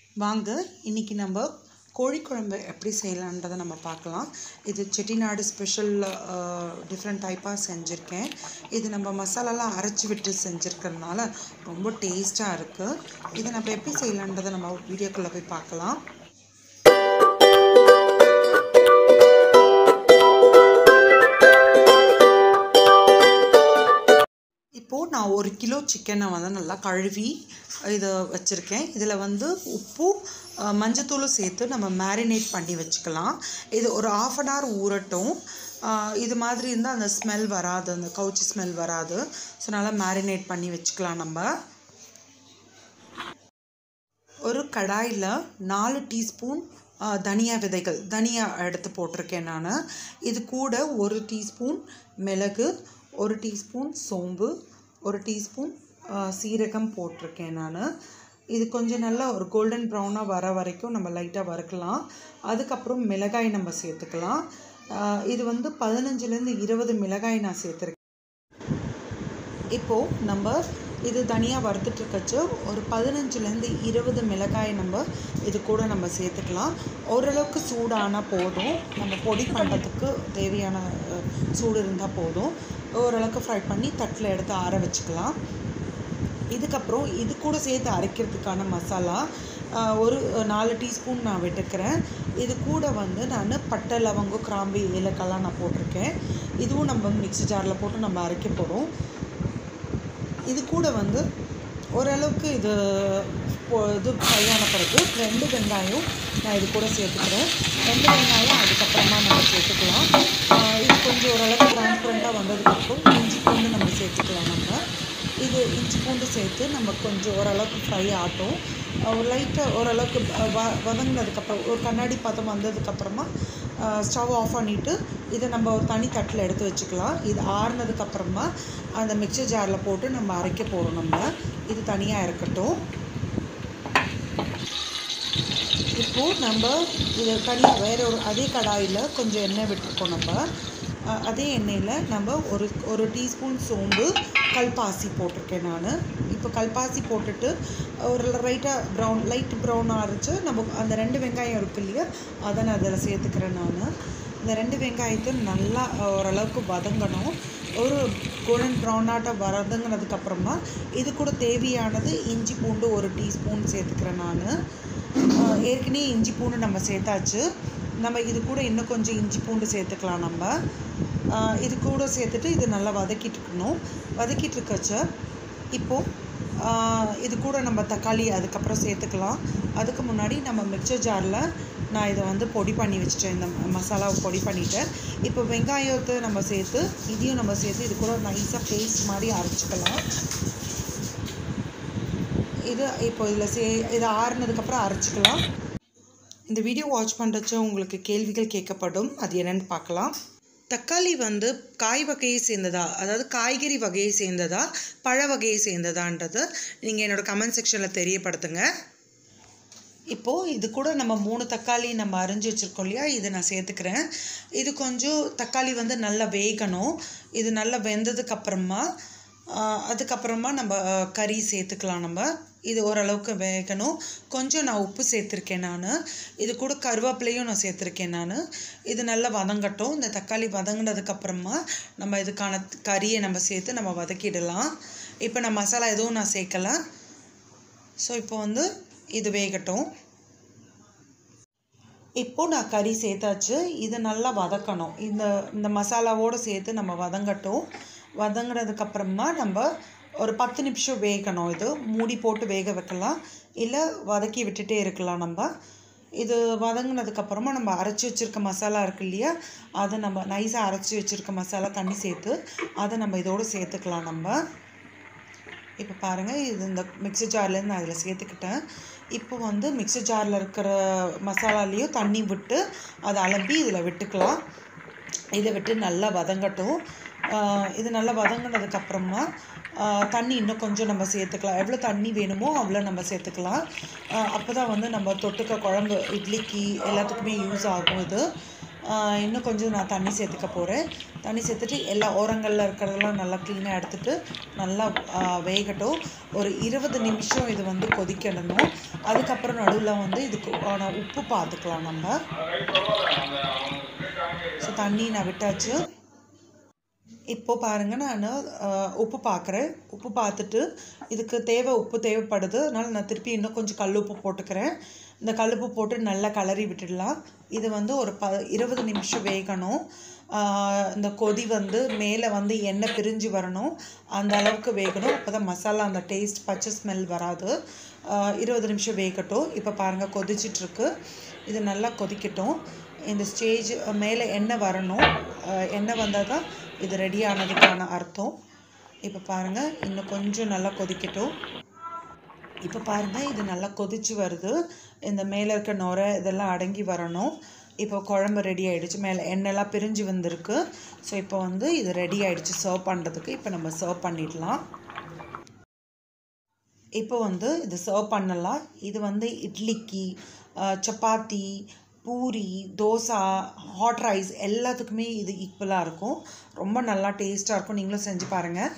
வாங்க இன்னைக்கு நம்ம கோழிக்குழம்பு எப்படி செய்யலான்றதை நம்ம பார்க்கலாம் இது செட்டிநாடு ஸ்பெஷல் டிஃப்ரெண்ட் டைப்பாக செஞ்சுருக்கேன் இது நம்ம மசாலாலாம் அரைச்சி விட்டு செஞ்சுருக்கிறதுனால ரொம்ப டேஸ்ட்டாக இருக்குது இதை நம்ம எப்படி செய்யலான்றதை நம்ம வீடியோக்குள்ளே போய் பார்க்கலாம் இப்போது நான் ஒரு கிலோ சிக்கனை வந்து நல்லா கழுவி இதை வச்சுருக்கேன் இதில் வந்து உப்பு அஹ், மஞ்சத்தூளும் சேர்த்து நம்ம மேரினேட் பண்ணி வச்சுக்கலாம் இது ஒரு ஆஃப் அன் ஹவர் ஊறட்டும் அஹ், இது மாதிரி இருந்தால் அந்த ஸ்மெல் வராது அந்த கவுச்சி ஸ்மெல் வராது ஸோ நல்லா மேரினேட் பண்ணி வச்சுக்கலாம் நம்ம ஒரு கடாயில் நாலு டீஸ்பூன் தனியா விதைகள் தனியா எடுத்து போட்டிருக்கேன் நான் இது கூட ஒரு டீஸ்பூன் மிளகு ஒரு டீஸ்பூன் சோம்பு ஒரு டீஸ்பூன் சீரகம் போட்டிருக்கேன் நான் இது கொஞ்சம் நல்லா ஒரு கோல்டன் ப்ரௌனாக வர வரைக்கும் நம்ம லைட்டாக வறுக்கலாம் அதுக்கப்புறம் மிளகாய் நம்ம சேர்த்துக்கலாம் ஆஹ் இது வந்து பதினஞ்சுலேருந்து இருபது மிளகாய் நான் சேர்த்துருக்கேன் இப்போது நம்ம இது தனியாக வறுத்துட்டு இருக்கச்சு ஒரு பதினஞ்சுலேருந்து இருபது மிளகாய் நம்ம இது கூட நம்ம சேர்த்துக்கலாம் ஓரளவுக்கு சூடானால் போதும் நம்ம பொடி பண்ணுறதுக்கு தேவையான அஹ், சூடு இருந்தால் போதும் ஓரளவுக்கு ஃப்ரை பண்ணி தட்டில் எடுத்து ஆற வச்சுக்கலாம் இதுக்கப்புறம் இது கூட சேர்த்து அரைக்கிறதுக்கான மசாலா ஆஹ், ஒரு நாலு டீஸ்பூன் நான் விட்டுக்கிறேன் இது கூட வந்து நான் பட்டை லவங்கம் கிராம்பு ஏலக்காய்லாம் நான் போட்டிருக்கேன் இதுவும் நம்ம மிக்ஸி ஜாரில் போட்டு நம்ம அரைக்க போகிறோம் இது கூட வந்து ஓரளவுக்கு இது பொ- இது ஃப்ரை ஆன பிறகு ரெண்டு வெங்காயம் நான் இது கூட சேர்த்துக்கிறேன் ரெண்டு வெங்காயம் அதுக்கப்புறமா நம்ம சேர்த்துக்கலாம் ஆஹ் இது கொஞ்சம் ஓரளவுக்கு டிரான்ஸ்பரண்ட்டாக வந்ததுக்கப்புறம் இஞ்சி பூண்டு நம்ம சேர்த்துக்கலாம் நம்ம இது இஞ்சி பூண்டு சேர்த்து நம்ம கொஞ்சம் ஓரளவுக்கு ஃப்ரை ஆட்டும் ஒரு லைட்டாக ஓரளவுக்கு வ வதங்கினதுக்கப்புறம் ஒரு கண்ணாடி பதம் வந்ததுக்கப்புறமா ஸ்டவ் ஆஃப் பண்ணிவிட்டு இதை நம்ம ஒரு தனி தட்டில் எடுத்து வச்சுக்கலாம் இது ஆறுனதுக்கப்புறமா அந்த மிக்சர் ஜாரில் போட்டு நம்ம அரைக்க போகிறோம் நம்ம இது தனியாக இருக்கட்டும் இப்போது நம்ம இது தனியாக வேற ஒரு அதே கடாயில் கொஞ்சம் எண்ணெய் விட்டுருக்கோம் நம்ம அஹ் அதே எண்ணெயில் நம்ம ஒரு ஒரு டீஸ்பூன் சோம்பு கல்பாசி போட்டிருக்கேன் நான் இப்போ கல்பாசி போட்டுட்டு ஒரு லைட்டாக ப்ரௌன் லைட் ப்ரௌனாக அரைச்சு நம்ம அந்த ரெண்டு வெங்காயம் இருக்கு இல்லையா அதை நான் அதில் சேர்த்துக்கிறேன் நான் இந்த ரெண்டு வெங்காயத்தை நல்லா ஓரளவுக்கு வதங்கணும் ஒரு கோல்டன் ப்ரௌனாட்ட வதங்கினதுக்கப்புறமா இது கூட தேவையானது இஞ்சி பூண்டு ஒரு டீஸ்பூன் சேர்த்துக்கிறேன் நான் ஏற்கனவே இஞ்சி பூண்டு நம்ம சேர்த்தாச்சு நம்ம இது கூட இன்னும் கொஞ்சம் இஞ்சி பூண்டு சேர்த்துக்கலாம் நம்ம ஆஹ் இது கூட சேர்த்துட்டு இது நல்லா வதக்கிட்டு இருக்கணும் வதக்கிட்டு இருக்கச்ச இப்போது ஆஹ் இது கூட நம்ம தக்காளி அதுக்கப்புறம் சேர்த்துக்கலாம் அதுக்கு முன்னாடி நம்ம மிக்சர் ஜாரில் நான் இதை வந்து பொடி பண்ணி வச்சுட்டேன் இந்த மசாலாவை பொடி பண்ணிட்டேன் இப்போ வெங்காயத்தை நம்ம சேர்த்து இதையும் நம்ம சேர்த்து இது கூட நைஸாக பேஸ்ட் மாதிரி அரைச்சிக்கலாம் இது இப்போ இதில் சே இது ஆறுனதுக்கப்புறம் அரைச்சிக்கலாம் இந்த வீடியோ வாட்ச் பண்ணுறச்ச உங்களுக்கு கேள்விகள் கேட்கப்படும் அது என்னன்னு பார்க்கலாம் தக்காளி வந்து காய் வகையை சேர்ந்ததா அதாவது காய்கறி வகையை சேர்ந்ததா பழ வகையை சேர்ந்ததான்றது நீங்கள் என்னோட கமெண்ட் செக்ஷனில் தெரியப்படுத்துங்க இப்போது இது கூட நம்ம மூணு தக்காளி நம்ம அரிஞ்சு வச்சுருக்கோம் இல்லையா இதை நான் சேர்த்துக்கிறேன் இது கொஞ்சம் தக்காளி வந்து நல்லா வேகணும் இது நல்லா வெந்ததுக்கப்புறமா அதுக்கப்புறமா நம்ம ஆஹ், கறி சேர்த்துக்கலாம் நம்ம இது ஓரளவுக்கு வேகணும் கொஞ்சம் நான் உப்பு சேர்த்துருக்கேன் நான் இது கூட கருவேப்பிலையும் நான் சேர்த்துருக்கேன் நான் இது நல்லா வதங்கட்டும் இந்த தக்காளி வதங்கினதுக்கப்புறமா நம்ம இதுக்கான கறியை நம்ம சேர்த்து நம்ம வதக்கிடலாம் இப்போ நான் மசாலா எதுவும் நான் சேர்க்கலை ஸோ இப்போ வந்து இது வேகட்டும் இப்போ நான் கறி சேர்த்தாச்சு இது நல்லா வதக்கணும் இந்த இந்த மசாலாவோடு சேர்த்து நம்ம வதங்கட்டும் வதங்கினதுக்கப்புறமா நம்ம ஒரு பத்து நிமிஷம் வேகணும் இது மூடி போட்டு வேக வைக்கலாம் இல்லை வதக்கி விட்டுட்டே இருக்கலாம் நம்ம இது வதங்கினதுக்கப்புறமா நம்ம அரைச்சி வச்சுருக்க மசாலா இருக்கு இல்லையா அதை நம்ம நைஸாக அரைச்சி வச்சுருக்க மசாலா தண்ணி சேர்த்து அதை நம்ம இதோடு சேர்த்துக்கலாம் நம்ம இப்போ பாருங்கள் இது இந்த மிக்ஸி ஜார்லேருந்து நான் இதில் சேர்த்துக்கிட்டேன் இப்போ வந்து மிக்ஸி ஜாரில் இருக்கிற மசாலாலேயும் தண்ணி விட்டு அதை அலம்பி இதில் விட்டுக்கலாம் இதை விட்டு நல்லா வதங்கட்டும் ஆஹ் இது நல்லா வதங்கினதுக்கப்புறமா தண்ணி இன்னும் கொஞ்சம் நம்ம சேர்த்துக்கலாம் எவ்வளோ தண்ணி வேணுமோ அவ்வளோ நம்ம சேர்த்துக்கலாம் அப்போ தான் வந்து நம்ம தொட்டுக்க குழம்பு இட்லிக்கு எல்லாத்துக்குமே யூஸ் ஆகும் இது ஆஹ் இன்னும் கொஞ்சம் நான் தண்ணி சேர்த்துக்க போகிறேன் தண்ணி சேர்த்துட்டு எல்லா ஓரங்களில் இருக்கிறதெல்லாம் நல்லா க்ளீனாக எடுத்துட்டு நல்லா ஆஹ் வேகட்டும் ஒரு இருபது நிமிஷம் இது வந்து கொதிக்கிடணும் அதுக்கப்புறம் நடுவில் வந்து இதுக்கு ஆன உப்பு பார்த்துக்கலாம் நம்ம ஸோ தண்ணி நான் விட்டாச்சு இப்போ பாருங்க நான் உப்பு பார்க்குறேன் உப்பு பார்த்துட்டு இதுக்கு தேவை உப்பு தேவைப்படுது அதனால் நான் திருப்பி இன்னும் கொஞ்சம் கல் உப்பு போட்டுக்கிறேன் இந்த கல் உப்பு போட்டு நல்லா கலரி விட்டுடலாம் இது வந்து ஒரு ப இருபது நிமிஷம் வேகணும் ஆஹ் இந்த கொதி வந்து மேலே வந்து எண்ணெய் பிரிஞ்சு வரணும் அந்த அளவுக்கு வேகணும் அப்போ தான் மசாலா அந்த டேஸ்ட் பச்சை ஸ்மெல் வராது ஆஹ் இருபது நிமிஷம் வேகட்டும் இப்போ பாருங்கள் கொதிச்சிட்ருக்கு இது நல்லா கொதிக்கட்டும் இந்த ஸ்டேஜ் மேலே எண்ணெய் வரணும் ஆஹ் எண்ணெய் வந்தால் தான் இது ரெடி ஆனதுக்கான அர்த்தம் இப்போ பாருங்கள் இன்னும் கொஞ்சம் நல்லா கொதிக்கட்டும் இப்போ பாருங்கள் இது நல்லா கொதிச்சு வருது இந்த மேலே இருக்க நுரை இதெல்லாம் அடங்கி வரணும் இப்போ குழம்பு ரெடி ஆயிடுச்சு மேலே எண்ணெய்லாம் பிரிஞ்சு வந்திருக்கு ஸோ இப்போ வந்து இது ரெடி ஆயிடுச்சு சர்வ் பண்ணுறதுக்கு இப்போ நம்ம சர்வ் பண்ணிடலாம் இப்போ வந்து இது சர்வ் பண்ணலாம் இது வந்து இட்லிக்கு அஹ், சப்பாத்தி பூரி தோசை ஹாட் ரைஸ் எல்லாத்துக்குமே இது ஈக்குவலாக இருக்கும் ரொம்ப நல்லா டேஸ்ட்டாக இருக்கும் நீங்களும் செஞ்சு பாருங்கள்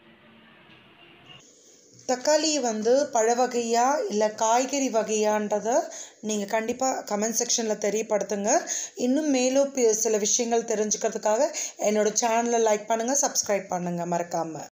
தக்காளி வந்து பழ வகையா இல்லை காய்கறி வகையான்றதை நீங்கள் கண்டிப்பாக கமெண்ட் செக்ஷனில் தெரியப்படுத்துங்க இன்னும் மேலும் பி- சில விஷயங்கள் தெரிஞ்சுக்கிறதுக்காக என்னோட சேனலை லைக் பண்ணுங்கள் சப்ஸ்கிரைப் பண்ணுங்கள் மறக்காமல்